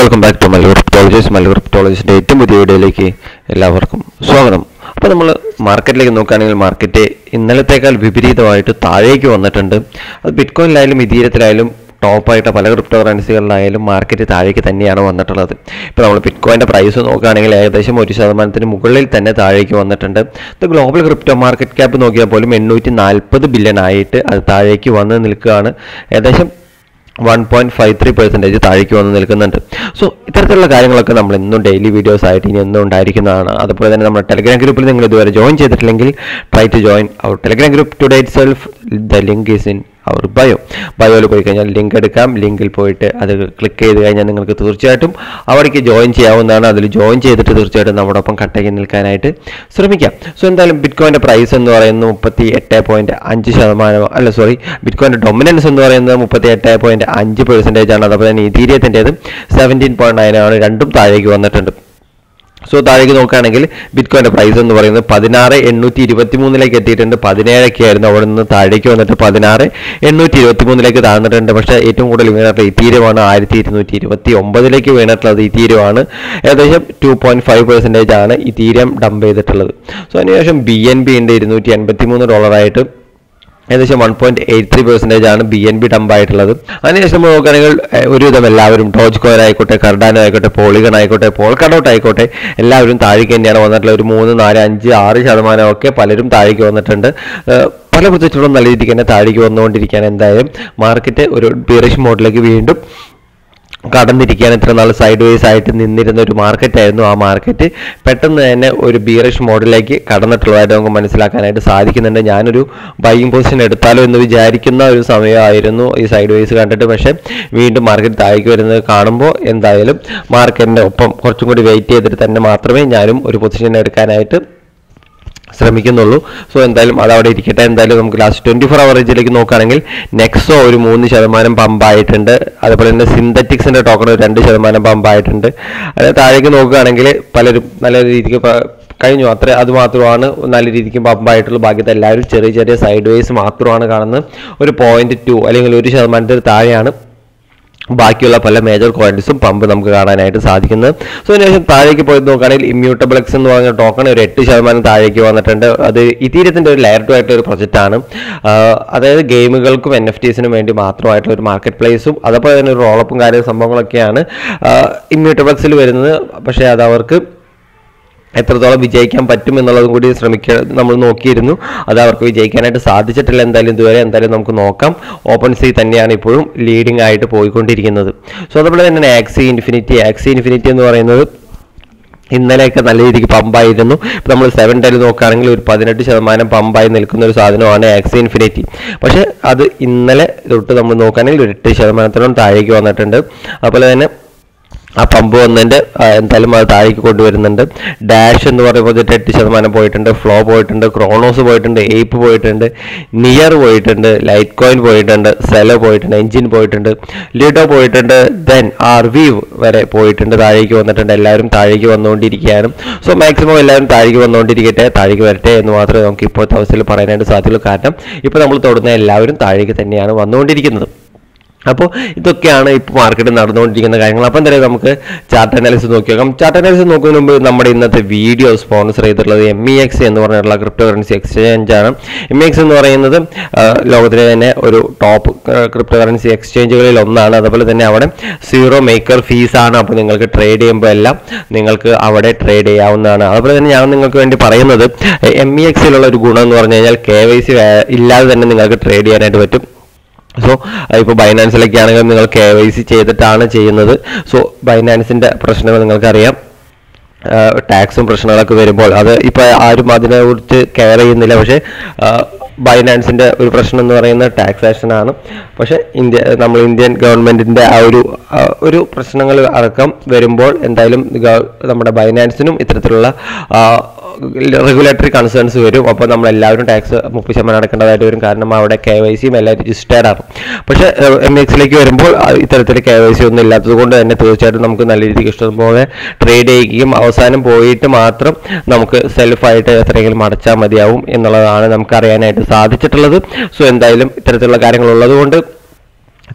welcome back to Mallur cryptologies Mallur ക്രിപ്റ്റോളജീസിൻ്റെ ഏറ്റവും പുതിയ വീഡിയോയിലേക്ക് എല്ലാവർക്കും സ്വാഗതം അപ്പോൾ നമ്മൾ മാർക്കറ്റിലേക്ക് നോക്കുകയാണെങ്കിൽ മാർക്കറ്റ് ഇന്നലത്തേക്കാൾ വിപരീതമായിട്ട് താഴേക്ക് വന്നിട്ടുണ്ട് അത് ബിറ്റ്കോയിനിലായാലും ഇതീരത്തിലായാലും ടോപ്പായിട്ട് പല ക്രിപ്റ്റോ കറൻസികളിലായാലും മാർക്കറ്റ് താഴേക്ക് തന്നെയാണ് വന്നിട്ടുള്ളത് ഇപ്പോൾ നമ്മൾ ബിറ്റ്കോയിൻ്റെ പ്രൈസ് നോക്കുകയാണെങ്കിൽ ഏകദേശം ഒരു ശതമാനത്തിന് മുകളിൽ തന്നെ താഴേക്ക് വന്നിട്ടുണ്ട് ഇത് ഗ്ലോബൽ ക്രിപ്റ്റോ മാർക്കറ്റ് ക്യാപ്പ് നോക്കിയാൽ പോലും എണ്ണൂറ്റി നാൽപ്പത് ബില്യൺ ആയിട്ട് അത് താഴേക്ക് വന്ന് നിൽക്കുകയാണ് ഏകദേശം one point five three percentage താഴേക്ക് വന്ന് നിൽക്കുന്നുണ്ട് സോ ഇത്തരത്തിലുള്ള കാര്യങ്ങളൊക്കെ നമ്മൾ എന്നും ഡെയിലി വീഡിയോസ് ആയിട്ട് ഇനി എന്നും ഉണ്ടായിരിക്കുന്നതാണ് അതുപോലെ തന്നെ നമ്മുടെ ടെലിഗ്രാം ഗ്രൂപ്പിൽ നിങ്ങൾ ഇതുവരെ ജോയിൻ ചെയ്തിട്ടില്ലെങ്കിൽ try to join our Telegram group today itself the link is in our bio ബയോയിൽ പോയി കഴിഞ്ഞാൽ ലിങ്ക് എടുക്കാം ലിങ്കിൽ പോയിട്ട് അത് ക്ലിക്ക് ചെയ്ത് കഴിഞ്ഞാൽ നിങ്ങൾക്ക് തീർച്ചയായിട്ടും അവിടേക്ക് ജോയിൻ ചെയ്യാവുന്നതാണ് അതിൽ ജോയിൻ ചെയ്തിട്ട് തീർച്ചയായിട്ടും നമ്മുടെ ഒപ്പം കട്ടയ്ക്ക് നിൽക്കാനായിട്ട് ശ്രമിക്കാം സോ എന്തായാലും ബിറ്റ്കോയിൻ്റെ പ്രൈസ് എന്ന് പറയുന്നത് മുപ്പത്തി എട്ട് പോയിന്റ് അഞ്ച് ശതമാനം അല്ല സോറി ബിറ്റ്കോയിൻ്റെ ഡൊമിനൻസ് എന്ന് പറയുന്നത് മുപ്പത്തി എട്ട് പോയിന്റ് അഞ്ച് പെർസെൻറ്റേജ് ആണ് അതുപോലെ തന്നെ ഇതീരിയത്തിൻ്റെത് സെവൻറ്റീൻ പോയിന്റ് നയൻ ആണ് രണ്ടും താഴേക്ക് വന്നിട്ടുണ്ട് സോ താഴേക്ക് നോക്കുകയാണെങ്കിൽ ബിറ്റ്കോയിൻ്റെ പ്രൈസ് എന്ന് പറയുന്നത് പതിനാറ് എണ്ണൂറ്റി ഇരുപത്തി മൂന്നിലേക്ക് എത്തിയിട്ടുണ്ട് പതിനേഴൊക്കെ ആയിരുന്നു അവിടെ നിന്ന് താഴേക്ക് വന്നിട്ട് പതിനാറ് എണ്ണൂറ്റി ഇരുപത്തി മൂന്നിലേക്ക് താഴ്ന്നിട്ടുണ്ട് പക്ഷേ ഏറ്റവും കൂടുതൽ വീണിട്ടുള്ള ഇത്തീരമാണ് ആയിരത്തി ഇരുന്നൂറ്റി ഇരുപത്തി ഒമ്പതിലേക്ക് വീണിട്ടുള്ളത് ഇത്തീരമാണ് ഏകദേശം ടു പോയിന്റ് ഫൈവ് പെർസെൻറ്റേജ് ആണ് ഇത്തീരം ഡംപ് ചെയ്തിട്ടുള്ളത് സോ അതിനുശേഷം ബി എൻ ബി ഉണ്ട് ഇരുന്നൂറ്റി എൺപത്തി മൂന്ന് ഡോളറായിട്ട് ഏകദേശം one point eight three percentage ആണ് ബി എൻ ബി ഡംപ് ആയിട്ടുള്ളത് അതിനുശേഷം നമ്മൾ നോക്കുകയാണെങ്കിൽ ഏഹ്, ഒരുവിധം എല്ലാവരും ഡോജ് കോയിൻ ആയിക്കോട്ടെ കർഡാനോ ആയിക്കോട്ടെ പോളിഗൺ ആയിക്കോട്ടെ പോൾക്കഡൗട്ട് ആയിക്കോട്ടെ എല്ലാവരും താഴേക്ക് തന്നെയാണ് വന്നിട്ടുള്ളത് ഒരു മൂന്ന് നാല് അഞ്ച് ആറ് ശതമാനമൊക്കെ പലരും താഴേക്ക് വന്നിട്ടുണ്ട് ഏഹ്, പല പ്രൊജക്റ്റുകളും നല്ല രീതിക്ക് തന്നെ താഴേക്ക് വന്നുകൊണ്ടിരിക്കുകയാണ് എന്തായാലും മാർക്കറ്റ് ഒരു ബീറിഷ് മോഡിലേക്ക് വീണ്ടും കടന്നിരിക്കാൻ ഇത്ര നാൾ സൈഡ് വേസ് ആയിട്ട് നിന്നിരുന്ന ഒരു മാർക്കറ്റ് ആയിരുന്നു ആ മാർക്കറ്റ് പെട്ടെന്ന് തന്നെ ഒരു ബീറിഷ് മോഡിലേക്ക് കടന്നിട്ടുള്ളതായിട്ട് നമുക്ക് മനസ്സിലാക്കാനായിട്ട് സാധിക്കുന്നുണ്ട് ഞാനൊരു ബൈയിങ് പൊസിഷൻ എടുത്താലോ എന്ന് വിചാരിക്കുന്ന ഒരു സമയമായിരുന്നു ഈ സൈഡ് വേസ് കണ്ടിട്ട് പക്ഷേ വീണ്ടും മാർക്കറ്റ് താഴേക്ക് വരുന്നത് കാണുമ്പോൾ എന്തായാലും മാർക്കറ്റിൻ്റെ ഒപ്പം കുറച്ചും കൂടി വെയിറ്റ് ചെയ്തിട്ട് തന്നെ മാത്രമേ ഞാനും ഒരു പൊസിഷൻ എടുക്കാനായിട്ട് ശ്രമിക്കുന്നുള്ളൂ സോ എന്തായാലും അത് അവിടെ ഇരിക്കട്ടെ എന്തായാലും നമുക്ക് ലാസ്റ്റ് ട്വൻറ്റി ഫോർ അവറേജിലേക്ക് നോക്കുകയാണെങ്കിൽ നെക്സോ ഒരു മൂന്ന് ശതമാനം പമ്പ് ആയിട്ടുണ്ട് അതുപോലെ തന്നെ സിന്തറ്റിക്സിൻ്റെ ടോക്കൺ ഒരു രണ്ട് ശതമാനം പമ്പ് ആയിട്ടുണ്ട് അത് താഴേക്ക് നോക്കുകയാണെങ്കിൽ പലരും നല്ല രീതിക്ക് പ- കഴിഞ്ഞു അത്ര അത് മാത്രമാണ് നല്ല രീതിക്ക് പമ്പായിട്ടുള്ളൂ ബാക്കിയത്തെ എല്ലാവരും ചെറിയ ചെറിയ സൈഡ് വേസ് മാത്രമാണ് കാണുന്നത് ഒരു പോയിന്റ് ടു അല്ലെങ്കിൽ ഒരു ശതമാനത്തിൽ താഴെയാണ് ബാക്കിയുള്ള പല മേജർ കോയിൻസും പമ്പ് നമുക്ക് കാണാനായിട്ട് സാധിക്കുന്നത് സോ അതിനുശേഷം താഴേക്ക് പോയി നോക്കുകയാണെങ്കിൽ ഇമ്മ്യൂട്ടബിൾ എക്സ് എന്ന് പറഞ്ഞ ടോക്കൺ ഒരു എട്ട് ശതമാനം താഴേക്ക് വന്നിട്ടുണ്ട് അത് ഇതീരത്തിൻ്റെ ഒരു ലെയർ ടു ആയിട്ടുള്ള ഒരു പ്രൊജക്റ്റാണ് അതായത് ഗെയിമുകൾക്കും എൻ എഫ് ടീസിനും വേണ്ടി മാത്രമായിട്ടുള്ള ഒരു മാർക്കറ്റ് പ്ലേസും അതുപോലെ തന്നെ ഒരു റോളപ്പും കാര്യ സംഭവങ്ങളൊക്കെയാണ് ഇമ്മ്യൂട്ടബിൾസിൽ വരുന്നത് പക്ഷേ അത് അവർക്ക് എത്രത്തോളം വിജയിക്കാൻ പറ്റും എന്നുള്ളതും കൂടി ശ്രമിക്കുക നമ്മൾ നോക്കിയിരുന്നു അത് അവർക്ക് വിജയിക്കാനായിട്ട് സാധിച്ചിട്ടില്ല എന്തായാലും ഇതുവരെ എന്തായാലും നമുക്ക് നോക്കാം ഓപ്പൺ സി തന്നെയാണ് ഇപ്പോഴും ലീഡിംഗ് ആയിട്ട് പോയിക്കൊണ്ടിരിക്കുന്നത് സോ അതുപോലെ തന്നെ ആക്സി ഇൻഫിനിറ്റി ആക്സി ഇൻഫിനിറ്റി എന്ന് പറയുന്നത് ഇന്നലെയൊക്കെ നല്ല രീതിക്ക് പമ്പായിരുന്നു ഇപ്പോൾ നമ്മൾ സെവൻ ടെൽ നോക്കുകയാണെങ്കിൽ ഒരു പതിനെട്ട് ശതമാനം പമ്പായി നിൽക്കുന്ന ഒരു സാധനമാണ് ആക്സി ഇൻഫിനിറ്റി പക്ഷേ അത് ഇന്നലെ തൊട്ട് നമ്മൾ നോക്കുകയാണെങ്കിൽ ഒരു എട്ട് ശതമാനത്തോളം താഴേക്ക് വന്നിട്ടുണ്ട് അതുപോലെ തന്നെ ആ പമ്പ് വന്നതിൻ്റെ എന്തായാലും അത് താഴേക്ക് കൊണ്ടുവരുന്നുണ്ട് ഡാഷ് എന്ന് പറയുമ്പോൾ ഒരു എട്ട് ശതമാനം പോയിട്ടുണ്ട് ഫ്ലോ പോയിട്ടുണ്ട് ക്രോണോസ് പോയിട്ടുണ്ട് എയ്പ്പ് പോയിട്ടുണ്ട് നിയർ പോയിട്ടുണ്ട് ലൈറ്റ് കോയിൻ പോയിട്ടുണ്ട് സെലോ പോയിട്ടുണ്ട് എഞ്ചിൻ പോയിട്ടുണ്ട് ലിഡോ പോയിട്ടുണ്ട് ദെൻ ആർ വി വരെ പോയിട്ടുണ്ട് താഴേക്ക് വന്നിട്ടുണ്ട് എല്ലാവരും താഴേക്ക് വന്നുകൊണ്ടിരിക്കുകയാണ് സോ മാക്സിമം എല്ലാവരും താഴേക്ക് വന്നുകൊണ്ടിരിക്കട്ടെ താഴേക്ക് വരട്ടെ എന്ന് മാത്രമേ നമുക്ക് ഇപ്പോഴത്തെ അവസ്ഥയിൽ പറയാനായിട്ട് സാധ്യതയുള്ളൂ കാരണം ഇപ്പോൾ നമ്മൾ തൊടുന്ന എല്ലാവരും താഴേക്ക് തന്നെയാണ് വന്നുകൊണ്ടിരിക്കുന്നത് അപ്പോൾ ഇതൊക്കെയാണ് ഇപ്പോൾ മാർക്കറ്റിൽ നടന്നുകൊണ്ടിരിക്കുന്ന കാര്യങ്ങൾ അപ്പോൾ എന്തായാലും നമുക്ക് ചാർട്ട് അനാലിസിസ് നോക്കി നോക്കാം ചാർട്ട് അനാലിസിസ് നോക്കുന്നതിന് മുമ്പ് നമ്മുടെ ഇന്നത്തെ വീഡിയോ സ്പോൺസർ ചെയ്തിട്ടുള്ളത് എം ഇ എക്സ് എന്ന് പറഞ്ഞിട്ടുള്ള ക്രിപ്റ്റോ കറൻസി എക്സ്ചേഞ്ച് ആണ് എം ഇ എക്സ് എന്ന് പറയുന്നത് ആ, ലോകത്തിലെ തന്നെ ഒരു ടോപ്പ് ക്രിപ്റ്റോ കറൻസി എക്സ്ചേഞ്ചുകളിൽ ഒന്നാണ് അതുപോലെ തന്നെ അവിടെ സീറോ മേക്കർ ഫീസ് ആണ് അപ്പോൾ നിങ്ങൾക്ക് ട്രേഡ് ചെയ്യുമ്പോൾ എല്ലാം നിങ്ങൾക്ക് അവിടെ ട്രേഡ് ചെയ്യാവുന്നതാണ് അതുപോലെ തന്നെ ഞാൻ നിങ്ങൾക്ക് വേണ്ടി പറയുന്നത് എം ഇ എക്സിലുള്ള ഒരു ഗുണം എന്ന് പറഞ്ഞു കഴിഞ്ഞാൽ കെ വൈ സി ഇല്ലാതെ തന്നെ നിങ്ങൾക്ക് ട്രേഡ് ചെയ്യാനായിട്ട് പറ്റും സോ ഇപ്പോൾ ബൈനാൻസിലൊക്കെ ആണെങ്കിൽ നിങ്ങൾ കെ വൈ സി ചെയ്തിട്ടാണ് ചെയ്യുന്നത് സോ ബൈനാൻസിൻ്റെ പ്രശ്നങ്ങൾ നിങ്ങൾക്കറിയാം ടാക്സും പ്രശ്നങ്ങളൊക്കെ വരുമ്പോൾ അത് ഇപ്പോൾ ആരും അതിനെക്കുറിച്ച് കെയർ ചെയ്യുന്നില്ല പക്ഷേ ബൈനാൻസിൻ്റെ ഒരു പ്രശ്നം എന്ന് പറയുന്നത് ടാക്സേഷൻ ആണ് പക്ഷേ ഇന്ത്യ നമ്മൾ ഇന്ത്യൻ ഗവൺമെൻറ്റിൻ്റെ ആ ഒരു ആ, ഒരു പ്രശ്നങ്ങൾ അടക്കം വരുമ്പോൾ എന്തായാലും ഗവ- നമ്മുടെ ബൈനാൻസിനും ഇത്തരത്തിലുള്ള ആ, റെഗുലേറ്ററി കൺസേൺസ് വരും അപ്പോൾ നമ്മൾ എല്ലാവരും ടാക്സ് മുപ്പത് ശതമാനം അടക്കേണ്ടതായിട്ട് വരും കാരണം അവിടെ കെ വൈ സിയും എല്ലാം രജിസ്റ്റേർഡ് ആണ് പക്ഷേ എം എക്സിലേക്ക് വരുമ്പോൾ ആ, ഇത്തരത്തിൽ കെ വൈ സി ഒന്നും ഇല്ലാത്തത് കൊണ്ട് തന്നെ തീർച്ചയായിട്ടും നമുക്ക് നല്ല രീതിക്ക് ഇഷ്ടം പോലെ ട്രേഡ് ചെയ്യുകയും അവസാനം പോയിട്ട് മാത്രം നമുക്ക് സെൽഫായിട്ട് എത്രയെങ്കിലും അടച്ചാൽ മതിയാവും എന്നുള്ളതാണ് നമുക്ക് അറിയാനായിട്ട് സാധിച്ചിട്ടുള്ളത് സോ എന്തായാലും ഇത്തരത്തിലുള്ള കാര്യങ്ങൾ ഉള്ളത് കൊണ്ട്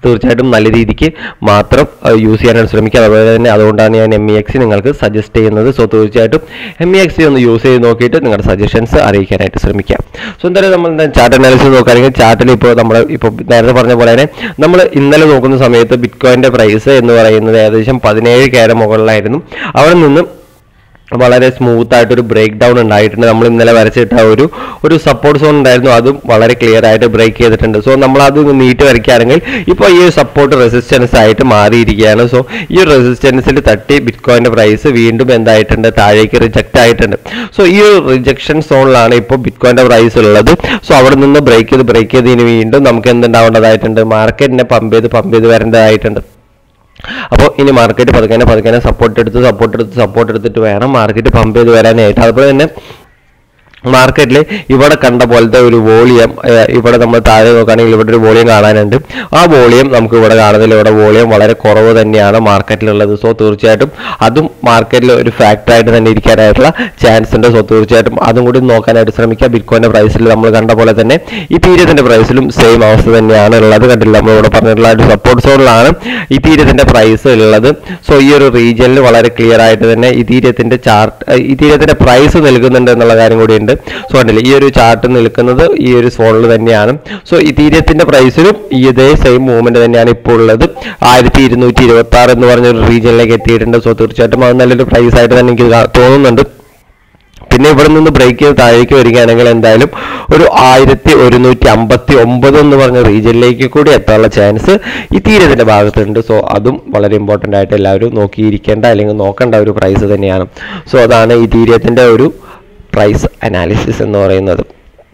തീർച്ചയായിട്ടും നല്ല രീതിക്ക് മാത്രം യൂസ് ചെയ്യാനായിട്ട് ശ്രമിക്കുക അതുപോലെ തന്നെ അതുകൊണ്ടാണ് ഞാൻ എം ഇ എക്സ് നിങ്ങൾക്ക് സജസ്റ്റ് ചെയ്യുന്നത് സോ തീർച്ചയായിട്ടും എം ഇ എക്സ് ഒന്ന് യൂസ് ചെയ്ത് നോക്കിയിട്ട് നിങ്ങളുടെ സജഷൻസ് അറിയിക്കാനായിട്ട് ശ്രമിക്കുക സോ എന്തായാലും നമ്മൾ ചാർട്ട് അനാലിസിസ് നോക്കുകയാണെങ്കിൽ ചാർട്ടിൽ ഇപ്പോൾ നമ്മൾ ഇപ്പോൾ നേരത്തെ പറഞ്ഞ പോലെ തന്നെ നമ്മൾ ഇന്നലെ നോക്കുന്ന സമയത്ത് ബിറ്റ്കോയിൻ്റെ പ്രൈസ് എന്ന് പറയുന്നത് ഏകദേശം പതിനേഴ് കയറ മുകളിലായിരുന്നു അവിടെ നിന്നും വളരെ സ്മൂത്ത് ആയിട്ട് ഒരു ബ്രേക്ക് ഡൗൺ ഉണ്ടായിട്ടുണ്ട് നമ്മൾ ഇന്നലെ വരച്ചിട്ട ഒരു ഒരു സപ്പോർട്ട് സോൺ ഉണ്ടായിരുന്നു അതും വളരെ ക്ലിയർ ആയിട്ട് ബ്രേക്ക് ചെയ്തിട്ടുണ്ട് സോ നമ്മൾ അത് നീട്ടി വരയ്ക്കുകയാണെങ്കിൽ ഇപ്പോൾ ഈ ഒരു സപ്പോർട്ട് റെസിസ്റ്റൻസ് ആയിട്ട് മാറിയിരിക്കുകയാണ് സോ ഈ ഒരു റെസിസ്റ്റൻസിൽ തട്ടി ബിറ്റ്കോയിൻ്റെ പ്രൈസ് വീണ്ടും എന്തായിട്ടുണ്ട് താഴേക്ക് റിജക്റ്റ് ആയിട്ടുണ്ട് സോ ഈ ഒരു റിജക്ഷൻ സോണിലാണ് ഇപ്പോൾ ബിറ്റ്കോയിൻ്റെ പ്രൈസ് ഉള്ളത് സോ അവിടെ നിന്ന് ബ്രേക്ക് ചെയ്ത് ബ്രേക്ക് ചെയ്തതിന് വീണ്ടും നമുക്ക് എന്തുണ്ടാവേണ്ടതായിട്ടുണ്ട് മാർക്കറ്റിനെ പമ്പ് ചെയ്ത് പമ്പ് ചെയ്ത് വരേണ്ടതായിട്ടുണ്ട് അപ്പോൾ ഇനി മാർക്കറ്റ് പതുക്കെ പതുക്കെ സപ്പോർട്ട് എടുത്ത് സപ്പോർട്ട് എടുത്ത് സപ്പോർട്ട് എടുത്തിട്ട് വേണം മാർക്കറ്റ് പമ്പ് ചെയ്ത് വരാനായിട്ട് അതുപോലെ തന്നെ മാർക്കറ്റിൽ ഇവിടെ കണ്ട പോലത്തെ ഒരു വോളിയം ഇവിടെ നമ്മൾ താഴെ നോക്കുകയാണെങ്കിൽ ഇവിടെ ഒരു വോളിയം കാണാനുണ്ട് ആ വോളിയം നമുക്ക് ഇവിടെ കാണുന്നതിൽ ഇവിടെ വോളിയം വളരെ കുറവ് തന്നെയാണ് മാർക്കറ്റിലുള്ളത് സോ തീർച്ചയായിട്ടും അതും മാർക്കറ്റിൽ ഒരു ഫാക്ടറായിട്ട് തന്നെ ഇരിക്കാനായിട്ടുള്ള ചാൻസ് ഉണ്ട് സോ തീർച്ചയായിട്ടും അതും കൂടി നോക്കാനായിട്ട് ശ്രമിക്കുക ബിറ്റ്കോയിൻ്റെ പ്രൈസിൽ നമ്മൾ കണ്ട പോലെ തന്നെ ഈ പീരിയഡിൻ്റെ പ്രൈസിലും സെയിം അവസ്ഥ തന്നെയാണ് ഉള്ളത് കണ്ടില്ല നമ്മളിവിടെ പറഞ്ഞിട്ടുള്ള ഒരു സപ്പോർട്ട് സോണിലാണ് ഈ പീരിയഡിൻ്റെ പ്രൈസ് ഉള്ളത് സോ ഈ ഒരു റീജിയനിൽ വളരെ ക്ലിയർ ആയിട്ട് തന്നെ ഈ തീരത്തിൻ്റെ ചാർട്ട് ഈ തീരത്തിൻ്റെ പ്രൈസ് നൽകുന്നുണ്ട് എന്നുള്ള കാര്യം കൂടിയുണ്ട് സോ കണ്ടില്ലേ ഈ ഒരു ചാർട്ട് നിൽക്കുന്നത് ഈ ഒരു സോണിൽ തന്നെയാണ് സോ ഈ തീരത്തിൻ്റെ പ്രൈസിലും ഈ ഇതേ സെയിം മൂവ്മെന്റ് തന്നെയാണ് ഇപ്പോൾ ഉള്ളത് ആയിരത്തി ഇരുന്നൂറ്റി ഇരുപത്തി ആറ് എന്ന് പറഞ്ഞ ഒരു റീജിയനിലേക്ക് എത്തിയിട്ടുണ്ട് സോ തീർച്ചയായിട്ടും അത് നല്ലൊരു പ്രൈസ് ആയിട്ട് തന്നെ എനിക്ക് കാ- തോന്നുന്നുണ്ട് പിന്നെ ഇവിടെ നിന്ന് ബ്രേക്ക് ചെയ്ത് താഴേക്ക് വരികയാണെങ്കിൽ എന്തായാലും ഒരു ആയിരത്തി ഒരുന്നൂറ്റി അമ്പത്തി ഒമ്പത് എന്ന് പറഞ്ഞ റീജിയനിലേക്ക് കൂടി എത്താനുള്ള ചാൻസ് ഈ തീരത്തിന്റെ ഭാഗത്തുണ്ട് സോ അതും വളരെ ഇമ്പോർട്ടൻ്റ് ആയിട്ട് എല്ലാവരും നോക്കിയിരിക്കേണ്ട അല്ലെങ്കിൽ നോക്കേണ്ട ഒരു പ്രൈസ് തന്നെയാണ് സോ അതാണ് ഈ തീരത്തിന്റെ ഒരു പ്രൈസ് അനാലിസിസ് എന്ന് പറയുന്നത്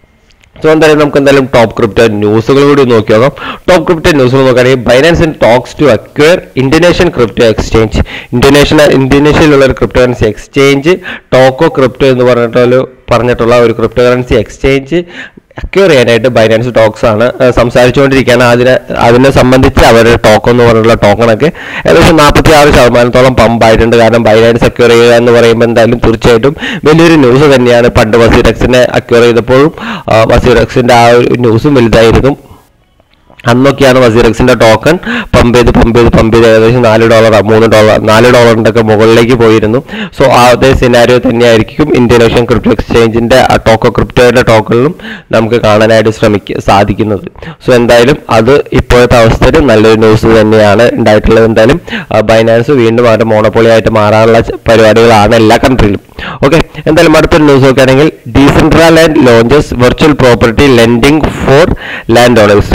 സോ എന്തായാലും നമുക്ക് എന്തായാലും ടോപ്പ് ക്രിപ്റ്റോ ന്യൂസുകൾ കൂടി ഒന്ന് നോക്കി നോക്കാം ടോപ്പ് ക്രിപ്റ്റോ ന്യൂസുകൾ നോക്കുകയാണെങ്കിൽ Binance in talks to acquire Indonesian crypto exchange Indonesian ഇന്തോനേഷ്യയിലുള്ള ഒരു crypto currency exchange Toko crypto എന്ന് പറഞ്ഞിട്ടുള്ള പറഞ്ഞിട്ടുള്ള ഒരു ക്രിപ്റ്റോ കറൻസി എക്സ്ചേഞ്ച് അക്വയർ ചെയ്യാനായിട്ട് ബൈനാൻസ് ടോക്സ് ആണ് ഏഹ് സംസാരിച്ചുകൊണ്ടിരിക്കുകയാണ് അതിനെ അതിനെ സംബന്ധിച്ച് അവരുടെ ടോക്കൺ എന്ന് പറഞ്ഞിട്ടുള്ള ടോക്കണൊക്കെ ഏകദേശം നാൽപ്പത്തി ആറ് ശതമാനത്തോളം പമ്പ് ആയിട്ടുണ്ട് കാരണം ബൈനാൻസ് അക്വയർ ചെയ്യുക എന്ന് പറയുമ്പോൾ എന്തായാലും തീർച്ചയായിട്ടും വലിയൊരു ന്യൂസ് തന്നെയാണ് പണ്ട് വസീറക്സിനെ അക്വയർ ചെയ്തപ്പോഴും ആ, വസീറക്സിന്റെ ആ ഒരു ന്യൂസും വലുതായിരുന്നു അന്നൊക്കെയാണ് വസീറക്സിന്റെ ടോക്കൺ പമ്പ് ചെയ്ത് പമ്പ് ചെയ്ത് പമ്പ് ചെയ്ത് ഏകദേശം നാല് ഡോളർ മൂന്ന് ഡോളർ നാല് ഡോളറിന്റെ ഒക്കെ മുകളിലേക്ക് പോയിരുന്നു സോ ആ അതേ സിനാരിയോ തന്നെയായിരിക്കും ഇന്തോനേഷ്യൻ ക്രിപ്റ്റോ എക്സ്ചേഞ്ചിന്റെ ആ ടോക്കോ ക്രിപ്റ്റോയുടെ ടോക്കണിലും നമുക്ക് കാണാനായിട്ട് ശ്രമിക്ക സാധിക്കുന്നത് സോ എന്തായാലും അത് ഇപ്പോഴത്തെ അവസ്ഥയിൽ നല്ലൊരു ന്യൂസ് തന്നെയാണ് ഉണ്ടായിട്ടുള്ളത് എന്തായാലും ബൈനാൻസ് വീണ്ടും അവരുടെ മോണോപ്പൊളി ആയിട്ട് മാറാനുള്ള ച- പരിപാടികളാണ് എല്ലാ കൺട്രിയിലും ഓക്കെ എന്തായാലും അടുത്തൊരു ന്യൂസ് നോക്കുകയാണെങ്കിൽ Decentraland launches virtual property lending for land owners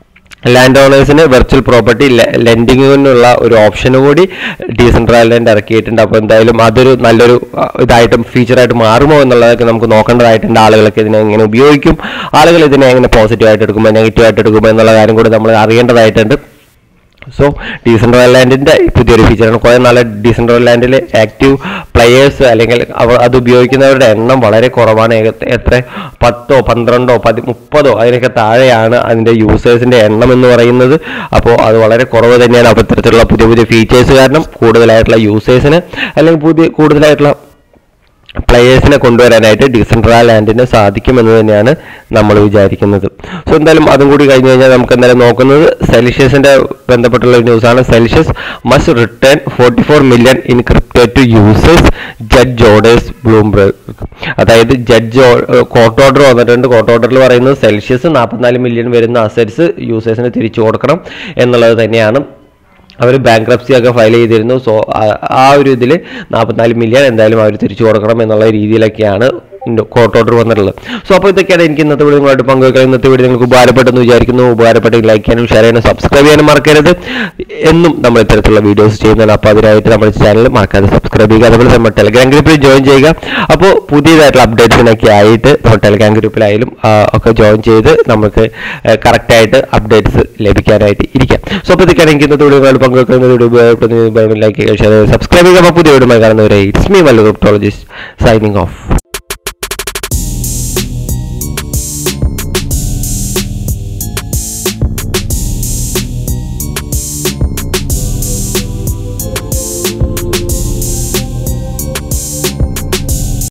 land ഓണേഴ്സിന് വെർച്വൽ പ്രോപ്പർട്ടി ലെൻഡിങ്ങിനുള്ള ഒരു ഓപ്ഷൻ കൂടി ഡീസെൻട്രൽ ലാൻഡ് ഇറക്കിയിട്ടുണ്ട് അപ്പോൾ എന്തായാലും അതൊരു നല്ലൊരു ആ, ഇതായിട്ടും ഫീച്ചറായിട്ട് മാറുമോ എന്നുള്ളതൊക്കെ നമുക്ക് നോക്കേണ്ടതായിട്ടുണ്ട് ആളുകളൊക്കെ ഇതിനെ എങ്ങനെ ഉപയോഗിക്കും ആളുകൾ ഇതിനെ എങ്ങനെ പോസിറ്റീവായിട്ട് എടുക്കുമോ നെഗറ്റീവായിട്ട് എടുക്കുമോ എന്നുള്ള കാര്യം കൂടി നമ്മൾ അറിയേണ്ടതായിട്ടുണ്ട് സോ ഡീസെൻട്രൽ ലാൻഡിന്റെ പുതിയൊരു ഫീച്ചറാണ് കുറേ നാളെ ഡീസെൻട്രൽ ലാൻഡിൽ ആക്റ്റീവ് പ്ലെയേഴ്സ് അല്ലെങ്കിൽ അവർ അത് ഉപയോഗിക്കുന്നവരുടെ എണ്ണം വളരെ കുറവാണ് ഏക- എത്ര പത്തോ പന്ത്രണ്ടോ പതി മുപ്പതോ അതിനൊക്കെ താഴെയാണ് അതിന്റെ യൂസേഴ്സിന്റെ എണ്ണം എന്ന് പറയുന്നത് അപ്പോൾ അത് വളരെ കുറവ് തന്നെയാണ് അപ്പോൾ ഇത്തരത്തിലുള്ള പുതിയ പുതിയ ഫീച്ചേഴ്സ് കാരണം കൂടുതലായിട്ടുള്ള യൂസേഴ്സിന് അല്ലെങ്കിൽ പുതിയ കൂടുതലായിട്ടുള്ള പ്ലെയേഴ്സിനെ കൊണ്ടുവരാനായിട്ട് ഡിസെൻട്രൽ ലാൻഡിന് സാധിക്കുമെന്ന് തന്നെയാണ് നമ്മൾ വിചാരിക്കുന്നത് സോ എന്തായാലും അതും കൂടി കഴിഞ്ഞ് കഴിഞ്ഞാൽ നമുക്ക് എന്തായാലും നോക്കുന്നത് സെൽഷ്യസിന്റെ ബന്ധപ്പെട്ടുള്ള ഒരു ന്യൂസാണ് Celsius must return forty four million in crypto to users judge orders Bloomberg അതായത് ജഡ്ജ് കോർട്ട് ഓർഡർ വന്നിട്ടുണ്ട് കോർട്ട് ഓർഡറിൽ പറയുന്നത് സെൽഷ്യസ് നാൽപ്പത്തിനാല് മില്യൺ വരുന്ന അസറ്റ്സ് യൂസേഴ്സിന് തിരിച്ചു കൊടുക്കണം എന്നുള്ളത് തന്നെയാണ് അവർ ബാങ്ക്രപ്സി ഒക്കെ ഫയൽ ചെയ്തിരുന്നു സോ ആ ഒരു ഇതിൽ നാൽപ്പത്തിനാല് മില്യൺ എന്തായാലും അവർ തിരിച്ചു കൊടുക്കണം എന്നുള്ള രീതിയിലൊക്കെയാണ് കോർട്ട് ഓർഡർ വന്നിട്ടുള്ളത് സോ അപ്പോൾ ഇതൊക്കെയാണ് എനിക്ക് ഇന്നത്തെ വീഡിയോ നിങ്ങളായിട്ട് പങ്കുവെക്കാൻ ഇന്നത്തെ വീഡിയോ നിങ്ങൾക്ക് ഉപകാരപ്പെട്ടെന്ന് വിചാരിക്കുന്നു ഉപകാരപ്പെട്ടെങ്കിൽ ലൈക്ക് ചെയ്യാനും ഷെയർ ചെയ്യാനും സബ്സ്ക്രൈബ് ചെയ്യാനും മറക്കരുത് എന്നും നമ്മൾ ഇത്തരത്തിലുള്ള വീഡിയോസ് ചെയ്യുന്നതാണ് അപ്പോൾ അതിനായിട്ട് നമ്മുടെ ചാനൽ മറക്കാതെ സബ്സ്ക്രൈബ് ചെയ്യുക അതുപോലെ നമ്മുടെ ടെലിഗ്രാം ഗ്രൂപ്പിൽ ജോയിൻ ചെയ്യുക അപ്പോൾ പുതിയതായിട്ടുള്ള അപ്ഡേറ്റ്സിനൊക്കെ ആയിട്ട് നമ്മൾ ടെലിഗ്രാം ഗ്രൂപ്പിലായാലും ആ, ഒക്കെ ജോയിൻ ചെയ്ത് നമുക്ക് കറക്റ്റായിട്ട് അപ്ഡേറ്റ്സ് ലഭിക്കാനായിട്ട് ഇരിക്കാം സോ അപ്പോൾ ഇതൊക്കെയാണ് എനിക്ക് ഇന്നത്തെ വീഡിയോ പങ്കുവെക്കുന്ന വീഡിയോ ലൈക്ക് ചെയ്യുക ഷെയർ ചെയ്യുക സബ്സ്ക്രൈബ് ചെയ്യുക അപ്പോൾ പുതിയ വീഡിയോ കാണുന്നവരെ it's me Mallu cryptologist signing of